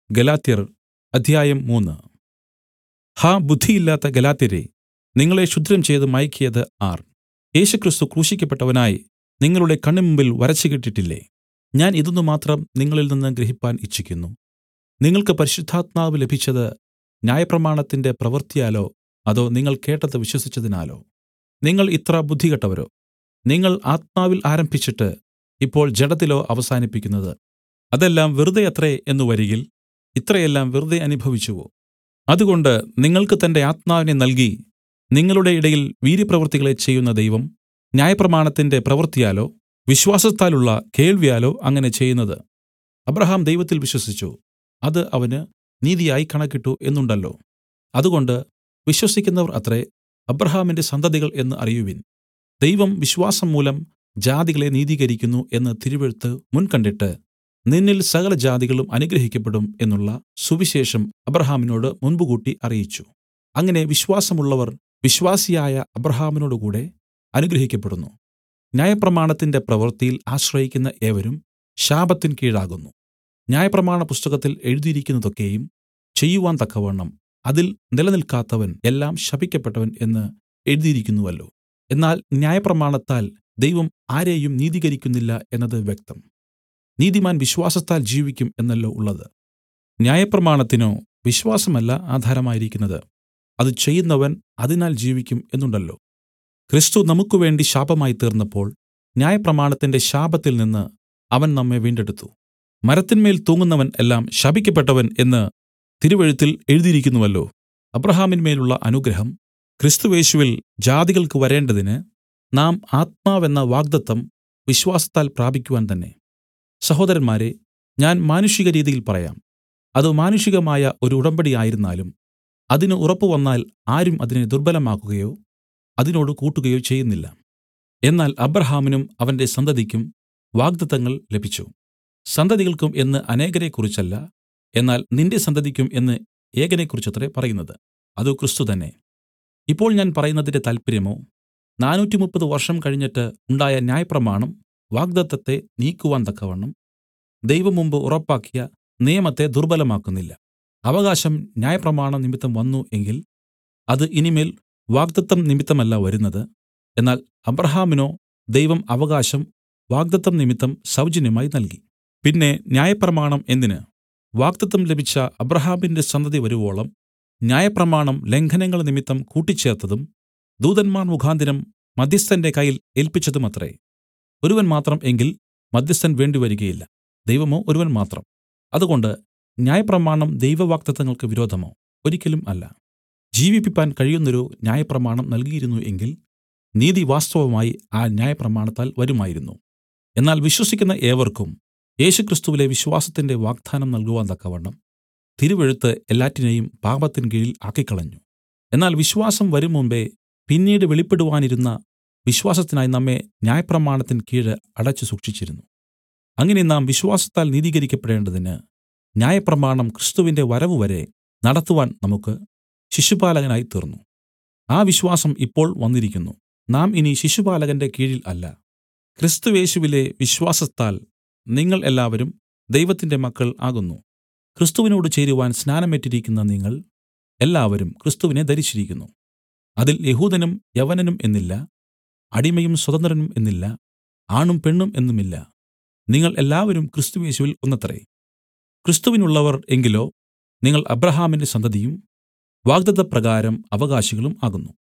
ഗലാത്യർ അധ്യായം മൂന്ന് ഹാ ബുദ്ധിയില്ലാത്ത ഗലാത്യരേ നിങ്ങളെ ക്ഷുദ്രം ചെയ്ത് മയക്കിയത് ആർ യേശുക്രിസ്തു ക്രൂശിക്കപ്പെട്ടവനായി നിങ്ങളുടെ കണ്ണിമുമ്പിൽ വരച്ചുകെട്ടിട്ടില്ലേ ഞാൻ ഇതൊന്നു മാത്രം നിങ്ങളിൽ നിന്ന് ഗ്രഹിപ്പാൻ ഇച്ഛിക്കുന്നു നിങ്ങൾക്ക് പരിശുദ്ധാത്മാവ് ലഭിച്ചത് ന്യായപ്രമാണത്തിന്റെ പ്രവൃത്തിയാലോ അതോ നിങ്ങൾ കേട്ടത് വിശ്വസിച്ചതിനാലോ നിങ്ങൾ ഇത്ര ബുദ്ധികെട്ടവരോ നിങ്ങൾ ആത്മാവിൽ ആരംഭിച്ചിട്ട് ഇപ്പോൾ ജഡത്തിലോ അവസാനിപ്പിക്കുന്നത് അതെല്ലാം വെറുതെ അത്രേ എന്നു വരികിൽ ഇത്രയെല്ലാം വെറുതെ അനുഭവിച്ചുവോ അതുകൊണ്ട് നിങ്ങൾക്ക് തന്റെ ആത്മാവിനെ നൽകി നിങ്ങളുടെ ഇടയിൽ വീര്യപ്രവൃത്തികളെ ചെയ്യുന്ന ദൈവം ന്യായപ്രമാണത്തിന്റെ പ്രവൃത്തിയാലോ വിശ്വാസത്താലുള്ള കേൾവിയാലോ അങ്ങനെ ചെയ്യുന്നത് അബ്രാഹാം ദൈവത്തിൽ വിശ്വസിച്ചു അത് അവന് നീതിയായി കണക്കിട്ടു എന്നുണ്ടല്ലോ അതുകൊണ്ട് വിശ്വസിക്കുന്നവർ അത്രേ അബ്രാഹാമിന്റെ സന്തതികൾ എന്ന് അറിയുവിൻ ദൈവം വിശ്വാസം മൂലം ജാതികളെ നീതീകരിക്കുന്നു എന്ന് തിരുവെഴുത്ത് മുൻകണ്ടിട്ട് നിന്നിൽ സകല ജാതികളും അനുഗ്രഹിക്കപ്പെടും എന്നുള്ള സുവിശേഷം അബ്രാഹാമിനോട് മുൻകൂട്ടി അറിയിച്ചു അങ്ങനെ വിശ്വാസമുള്ളവർ വിശ്വാസിയായ അബ്രാഹാമിനോടുകൂടെ അനുഗ്രഹിക്കപ്പെടുന്നു ന്യായപ്രമാണത്തിന്റെ പ്രവൃത്തിയിൽ ആശ്രയിക്കുന്ന ഏവരും ശാപത്തിൻ കീഴാകുന്നു ന്യായപ്രമാണ പുസ്തകത്തിൽ എഴുതിയിരിക്കുന്നതൊക്കെയും ചെയ്യുവാൻ തക്കവണ്ണം അതിൽ നിലനിൽക്കാത്തവൻ എല്ലാം ശപിക്കപ്പെട്ടവൻ എന്ന് എഴുതിയിരിക്കുന്നുവല്ലോ എന്നാൽ ന്യായപ്രമാണത്താൽ ദൈവം ആരെയും നീതീകരിക്കുന്നില്ല എന്നത് വ്യക്തം നീതിമാൻ വിശ്വാസത്താൽ ജീവിക്കും എന്നല്ലോ ഉള്ളത് ന്യായപ്രമാണത്തിനോ വിശ്വാസമല്ല ആധാരമായിരിക്കുന്നത് അത് ചെയ്യുന്നവൻ അതിനാൽ ജീവിക്കും എന്നുണ്ടല്ലോ ക്രിസ്തു നമുക്കുവേണ്ടി ശാപമായി തീർന്നപ്പോൾ ന്യായപ്രമാണത്തിന്റെ ശാപത്തിൽ നിന്ന് അവൻ നമ്മെ വീണ്ടെടുത്തു മരത്തിന്മേൽ തൂങ്ങുന്നവൻ എല്ലാം ശപിക്കപ്പെട്ടവൻ എന്ന് തിരുവെഴുത്തിൽ എഴുതിയിരിക്കുന്നുവല്ലോ അബ്രഹാമിന്മേലുള്ള അനുഗ്രഹം ക്രിസ്തുവേശുവിൽ ജാതികൾക്ക് വരേണ്ടതിന് നാം ആത്മാവെന്ന വാഗ്ദത്തം വിശ്വാസത്താൽ പ്രാപിക്കുവാൻ തന്നെ സഹോദരന്മാരെ ഞാൻ മാനുഷിക രീതിയിൽ പറയാം അത് മാനുഷികമായ ഒരു ഉടമ്പടി ആയിരുന്നാലും അതിന് ഉറപ്പ് വന്നാൽ ആരും അതിനെ ദുർബലമാക്കുകയോ അതിനോട് കൂട്ടുകയോ ചെയ്യുന്നില്ല എന്നാൽ അബ്രഹാമിനും അവന്റെ സന്തതിക്കും വാഗ്ദത്തങ്ങൾ ലഭിച്ചു സന്തതികൾക്കും എന്ന് അനേകരെക്കുറിച്ചല്ല എന്നാൽ നിന്റെ സന്തതിക്കും എന്ന് ഏകനെക്കുറിച്ചത്രേ പറയുന്നത് അത് ക്രിസ്തു തന്നെ ഇപ്പോൾ ഞാൻ പറയുന്നതിന്റെ താല്പര്യമോ നാനൂറ്റിമുപ്പത് വർഷം കഴിഞ്ഞിട്ട് ഉണ്ടായ ന്യായപ്രമാണം വാഗ്ദത്തത്തെ നീക്കുവാൻ തക്കവണ്ണം ദൈവം മുമ്പ് ഉറപ്പാക്കിയ നിയമത്തെ ദുർബലമാക്കുന്നില്ല അവകാശം ന്യായപ്രമാണം നിമിത്തം വന്നു എങ്കിൽ അത് ഇനിമേൽ വാഗ്ദത്തം നിമിത്തമല്ല വരുന്നത് എന്നാൽ അബ്രഹാമിനോ ദൈവം അവകാശം വാഗ്ദത്തം നിമിത്തം സൗജന്യമായി നൽകി പിന്നെ ന്യായപ്രമാണം എന്തിന് വാഗ്ദത്തം ലഭിച്ച അബ്രഹാമിന്റെ സന്തതി വരുവോളം ന്യായപ്രമാണം ലംഘനങ്ങൾ നിമിത്തം കൂട്ടിച്ചേർത്തതും ദൂതന്മാർ മുഖാന്തരം മധ്യസ്ഥന്റെ കയ്യിൽ ഏൽപ്പിച്ചതുമത്രേ ഒരുവൻ മാത്രം എങ്കിൽ മധ്യസ്ഥൻ വേണ്ടിവരികയില്ല ദൈവമോ ഒരുവൻ മാത്രം അതുകൊണ്ട് ന്യായപ്രമാണം ദൈവവാഗ്ദത്തങ്ങൾക്ക് വിരോധമോ ഒരിക്കലും അല്ല ജീവിപ്പിപ്പാൻ കഴിയുന്നൊരു ന്യായപ്രമാണം നൽകിയിരുന്നു എങ്കിൽ നീതി വാസ്തവമായി ആ ന്യായപ്രമാണത്താൽ വരുമായിരുന്നു എന്നാൽ വിശ്വസിക്കുന്ന ഏവർക്കും യേശുക്രിസ്തുവിലെ വിശ്വാസത്തിന്റെ വാഗ്ദാനം നൽകുവാൻ തക്കവണ്ണം തിരുവെഴുത്ത് എല്ലാറ്റിനെയും പാപത്തിൻ കീഴിൽ ആക്കിക്കളഞ്ഞു എന്നാൽ വിശ്വാസം വരും മുമ്പേ പിന്നീട് വെളിപ്പെടുവാനിരുന്ന വിശ്വാസത്തിനായി നമ്മെ ന്യായപ്രമാണത്തിൻ കീഴ് അടച്ചു സൂക്ഷിച്ചിരുന്നു അങ്ങനെ നാം വിശ്വാസത്താൽ നീതീകരിക്കപ്പെടേണ്ടതിന് ന്യായപ്രമാണം ക്രിസ്തുവിന്റെ വരവ് വരെ നടത്തുവാൻ നമുക്ക് ശിശുപാലകനായി തീർന്നു ആ വിശ്വാസം ഇപ്പോൾ വന്നിരിക്കുന്നു നാം ഇനി ശിശുപാലകന്റെ കീഴിൽ അല്ല ക്രിസ്തുവേശുവിലെ വിശ്വാസത്താൽ നിങ്ങൾ എല്ലാവരും ദൈവത്തിന്റെ മക്കൾ ആകുന്നു ക്രിസ്തുവിനോട് ചേരുവാൻ സ്നാനമേറ്റിരിക്കുന്ന നിങ്ങൾ എല്ലാവരും ക്രിസ്തുവിനെ ധരിച്ചിരിക്കുന്നു അതിൽ യഹൂദനും യവനനും എന്നില്ല അടിമയും സ്വതന്ത്രനും എന്നില്ല ആണും പെണ്ണും എന്നുമില്ല നിങ്ങൾ എല്ലാവരും ക്രിസ്തുയേശുവിൽ ഒന്നത്രേ ക്രിസ്തുവിനുള്ളവർ എങ്കിലോ നിങ്ങൾ അബ്രഹാമിന്റെ സന്തതിയും വാഗ്ദത്തപ്രകാരം അവകാശികളും ആകുന്നു